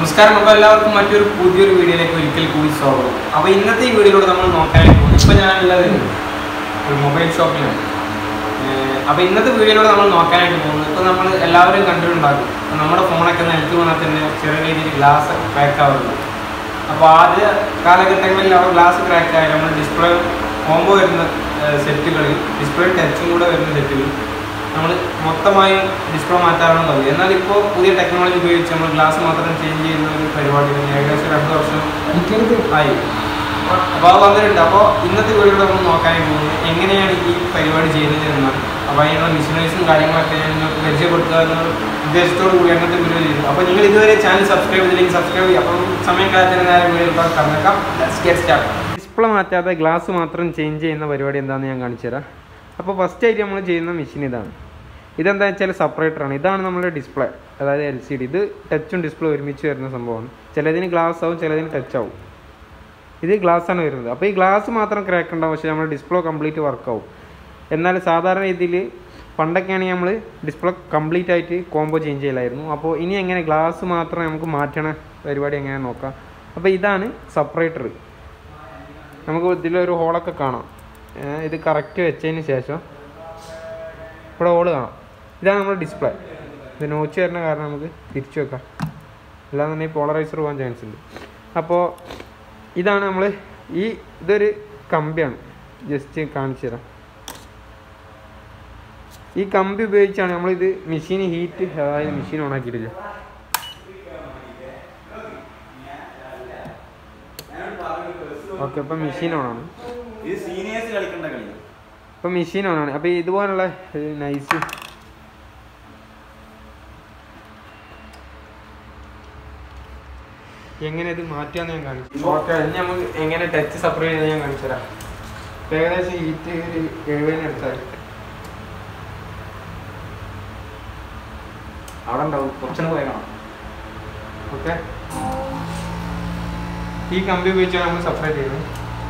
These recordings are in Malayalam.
നമസ്കാരം അപ്പോൾ എല്ലാവർക്കും മറ്റൊരു പുതിയൊരു വീഡിയോയിലേക്ക് ഒരിക്കൽ കൂടി സ്വാഗതം അപ്പോൾ ഇന്നത്തെ ഈ വീഡിയോയിലൂടെ നമ്മൾ നോക്കാനായിട്ട് പോകുന്നത് ഇപ്പോൾ ഞാനുള്ളത് ഒരു മൊബൈൽ ഷോപ്പിലാണ് അപ്പോൾ ഇന്നത്തെ വീഡിയോയിലൂടെ നമ്മൾ നോക്കാനായിട്ട് പോകുന്നത് ഇപ്പോൾ നമ്മൾ എല്ലാവരും കണ്ടിട്ടുണ്ടാകും ഇപ്പൊ നമ്മുടെ ഫോണൊക്കെ നിലത്ത് വീണാൽ തന്നെ ചെറിയ രീതിയിൽ ഗ്ലാസ് ക്രാക്ക് ആവുന്നു അപ്പോൾ ആദ്യ കാലഘട്ടങ്ങളിൽ അവർ ഗ്ലാസ് ക്രാക്ക് ആയാലും നമ്മൾ ഡിസ്പ്ലേ കോംബോ വരുന്ന സെറ്റുകളിൽ ഡിസ്പ്ലേ ടച്ചും കൂടെ വരുന്ന സെറ്റുകളിൽ നമ്മൾ മൊത്തമായി ഡിസ്പ്ലേ മാറ്റാറാണ് പതിവ് എന്നാൽ ഇപ്പോൾ പുതിയ ടെക്നോളജി ഉപയോഗിച്ച് നമ്മൾ ഗ്ലാസ് മാത്രം ചേഞ്ച് ചെയ്യുന്ന ഒരു പരിപാടി തന്നെ ഏകദേശം രണ്ട് വർഷം ആയി അപ്പോൾ അത് വന്നിട്ടുണ്ട് അപ്പോൾ ഇന്നത്തെ വീഡിയോയിൽ നമ്മൾ നോക്കാനായി പോകുന്നത് എങ്ങനെയാണ് ഈ പരിപാടി ചെയ്യുന്നത് എന്നാണ് അപ്പോൾ അതിനുള്ള മിഷനറീസും കാര്യങ്ങളൊക്കെ ഞാൻ നിങ്ങൾക്ക് പരിചയപ്പെടുത്തുക എന്ന ഉദ്ദേശത്തോടു കൂടി അങ്ങനത്തെ വീഡിയോ ചെയ്തു അപ്പോൾ നിങ്ങൾ ഇതുവരെ ചാനൽ സബ്സ്ക്രൈബ് ചെയ്തില്ലെങ്കിൽ സബ്സ്ക്രൈബ് ചെയ്യുക അപ്പം സമയം കാലത്തിന് നേരെ വീഡിയോ കടന്നേക്കാം ഡിസ്പ്ലേ മാറ്റാതെ ഗ്ലാസ് മാത്രം ചേഞ്ച് ചെയ്യുന്ന പരിപാടി എന്താണെന്ന് ഞാൻ കാണിച്ചു തരാം അപ്പോൾ ഫസ്റ്റ് ആയിട്ട് നമ്മൾ ചെയ്യുന്ന മെഷീൻ ഇതാണ് ഇതെന്താ വെച്ചാൽ സെപ്പറേറ്റർ ആണ് ഇതാണ് നമ്മുടെ ഡിസ്പ്ലേ അതായത് എൽ സി ഡി ഇത് ടച്ചും ഡിസ്പ്ലേ ഒരുമിച്ച് വരുന്ന സംഭവമാണ് ചിലതിന് ഗ്ലാസ് ആവും ചിലതിന് ടച്ച് ആവും ഇത് ഗ്ലാസ് ആണ് വരുന്നത് അപ്പോൾ ഈ ഗ്ലാസ് മാത്രം ക്രാക്ക് ഉണ്ടാവും പക്ഷേ നമ്മുടെ ഡിസ്പ്ലേ കംപ്ലീറ്റ് വർക്ക് ആവും എന്നാൽ സാധാരണ രീതിയിൽ പണ്ടൊക്കെയാണെങ്കിൽ നമ്മൾ ഡിസ്പ്ലേ കംപ്ലീറ്റ് ആയിട്ട് കോംബോ ചേഞ്ച് ചെയ്യലായിരുന്നു അപ്പോൾ ഇനി എങ്ങനെ ഗ്ലാസ് മാത്രം നമുക്ക് മാറ്റണ പരിപാടി എങ്ങനെ നോക്കാം അപ്പോൾ ഇതാണ് സെപ്പറേറ്റർ നമുക്ക് ഇതിലൊരു ഹോളൊക്കെ കാണാം ഏ, ഇത് കറക്റ്റ് വെച്ചതിന് ശേഷം ഇവിടെ ഹോള് കാണാം ഇതാണ് നമ്മുടെ ഡിസ്പ്ലേ ഇത് നോച്ച് വരുന്ന കാരണം നമുക്ക് തിരിച്ചു വെക്കാം അല്ലാന്നുണ്ടെങ്കിൽ പോളറൈസർ പോകാൻ ചാൻസ് ഉണ്ട് അപ്പോൾ ഇതാണ് നമ്മൾ ഈ ഇതൊരു കമ്പിയാണ് ജസ്റ്റ് കാണിച്ചു തരാം ഈ കമ്പി ഉപയോഗിച്ചാണ് നമ്മളിത് മെഷീൻ ഹീറ്റ് അതായത് മെഷീൻ ഓൺ ആക്കിയിട്ടില്ല ഓക്കെ അപ്പം മെഷീൻ ഓണാണ് ഇത് സീനിയേഴ്സ് കളിക്കേണ്ട കളി ഇപ്പം മെഷീൻ ഓണാണ് അപ്പോൾ ഇതുപോലുള്ള നൈസ് എങ്ങനെ ഇത് മാറ്റാന്ന് ഞാൻ കാണിച്ചു ഓക്കെ ഇനി നമുക്ക് എങ്ങനെ ടച്ച് സെപ്പറേറ്റ് ചെയ്ത് ഞാൻ കാണിച്ചു തരാം ഇപ്പൊ ഏകദേശം ഹീറ്റ് ഒരു എഴുപതിന് അടുത്തായി അവിടെ ഉണ്ടാവും കുറച്ചൊന്ന് പോയി കാണാം ഓക്കെ ഈ കമ്പി ഉപയോഗിച്ചാണ് നമ്മൾ സെപ്പറേറ്റ് ചെയ്യുന്നത്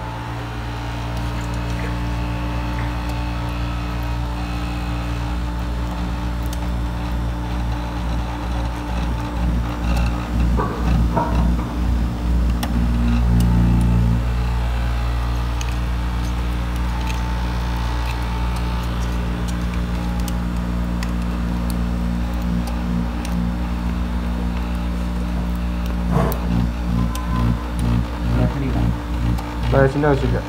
ഫ്ലാഷിൻ്റെ ആവശ്യമില്ല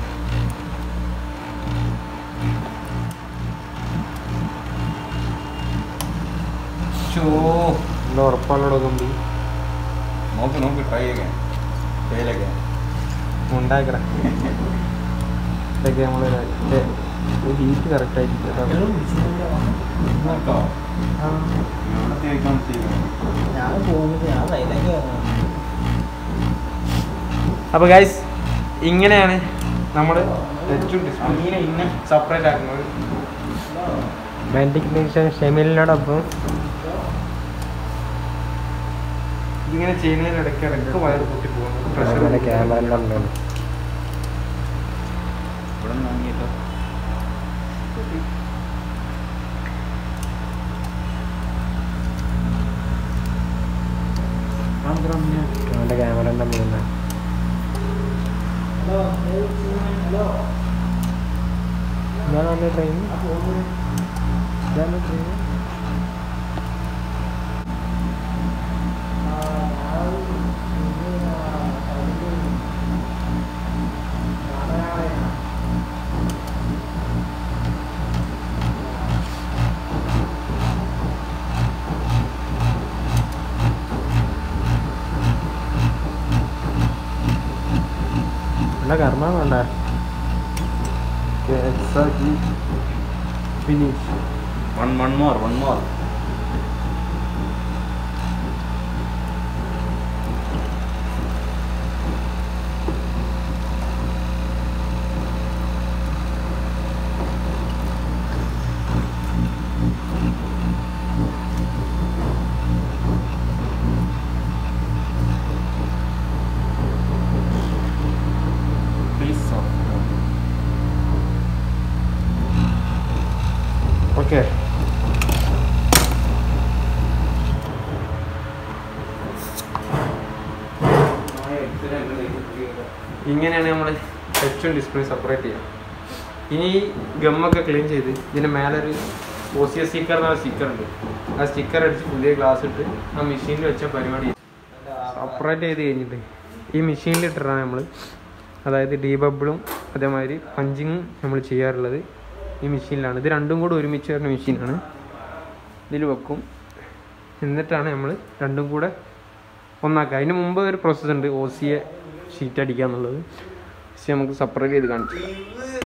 ഷോ എന്താ ഉറപ്പാണല്ലോ കമ്പി നോക്ക് നോക്ക് ട്രൈ ചെയ്യാൻ ഫെയിലൊക്കെ ഉണ്ടാക്കറ ഇതൊക്കെ നമ്മൾ ഹീറ്റ് കറക്റ്റ് ആയിട്ട് നോക്കോ എവിടെ തേക്കാൻ ചെയ്യും ഞാൻ പോകുന്നത് ഞാൻ വൈകിട്ടേക്ക് വന്നു അപ്പോൾ ഗൈസ് ഇങ്ങനെയാണ് നമ്മൾ ടച്ചും ഡിസ്പ്ലേ ഇങ്ങനെ സെപ്പറേറ്റ് ആക്കുന്നത് ടെക്നീഷ്യൻ ഷെമിലിനോടൊപ്പം ഇതിങ്ങനെ ചെയ്യുന്നതിനിടയ്ക്ക് ഇടയ്ക്ക് വയർ പൊട്ടി പോകുന്നു പ്രഷർ ക്യാമറ ഇവിടെ നിന്ന് വാങ്ങിയിട്ടോ അവൻ്റെ ക്യാമറ മൂന്ന് ഇതാണ് ട്രെയിൻ ഇതാണ് ട്രെയിൻ നല്ല കർമ്മ വേണ്ട exactly finish one one more one more please okay ഇങ്ങനെയാണ് നമ്മൾ ടച്ചും ഡിസ്പ്ലേ സെപ്പറേറ്റ് ചെയ്യുക ഇനി ഗമ്മൊക്കെ ക്ലീൻ ചെയ്ത് ഇതിൻ്റെ മേലെ ഒരു ഓസിയ സ്റ്റിക്കർ എന്ന സ്റ്റിക്കർ ഉണ്ട് ആ സ്റ്റിക്കർ അടിച്ച് പുതിയ ഗ്ലാസ് ഇട്ട് ആ മെഷീനിൽ വെച്ച പരിപാടി സെപ്പറേറ്റ് ചെയ്ത് കഴിഞ്ഞിട്ട് ഈ മെഷീനിൽ ഇട്ടിട്ടാണ് നമ്മൾ അതായത് ഡീബബിളും അതേമാതിരി പഞ്ചിങ്ങും നമ്മൾ ചെയ്യാറുള്ളത് ഈ മെഷീനിലാണ് ഇത് രണ്ടും കൂടെ ഒരുമിച്ച് വരുന്ന മെഷീനാണ് ഇതിൽ വെക്കും എന്നിട്ടാണ് നമ്മൾ രണ്ടും കൂടെ ഒന്നാക്കുക അതിന് മുമ്പ് ഒരു പ്രോസസ്സ് ഉണ്ട് ഓസിയെ ഷീറ്റ് അടിക്കുക എന്നുള്ളത് പക്ഷേ നമുക്ക് സെപ്പറേറ്റ് ചെയ്ത് കാണിച്ചു